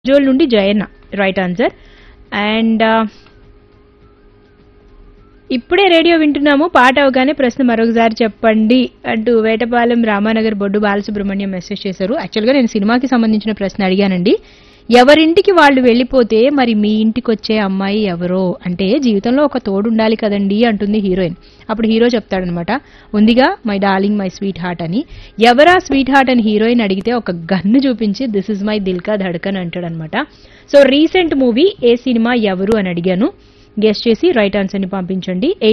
జోల్ నుండి Jayanna right answer and ఇప్పుడే radio వింటున్నాము పాట అవగానే ప్రశ్న మరొకసారి చెప్పండి అంటూ వేటపాలెం రామానగర్ బొడ్డు బాలసుబ్రహ్మణ్యం మెసేజ్ చేశారు యాక్చువల్గా నేను సినిమాకి సంబంధించిన ప్రశ్న అడిగానండి ఎవరింటికి వాళ్ళు వెళ్ళిపోతే మరి మీ ఇంటికి వచ్చే అమ్మాయి ఎవరో అంటే జీవితంలో ఒక తోడు ఉండాలి కదండి అంటుంది హీరోయిన్ అప్పుడు హీరో చెప్తాడనమాట ఉందిగా my darling my sweetheart అని ఎవరా స్వీట్ హార్ట్ అని హీరోయిన్ అడిగితే ఒక గన్ను చూపించి దిస్ ఇస్ మై దిల్కా ధడ్కన్ అంటాడనమాట సో రీసెంట్ మూవీ ఏ సినిమా ఎవరు అని అడిగాను గెస్ట్ చేసి రైట్ ఆన్సర్ని పంపించండి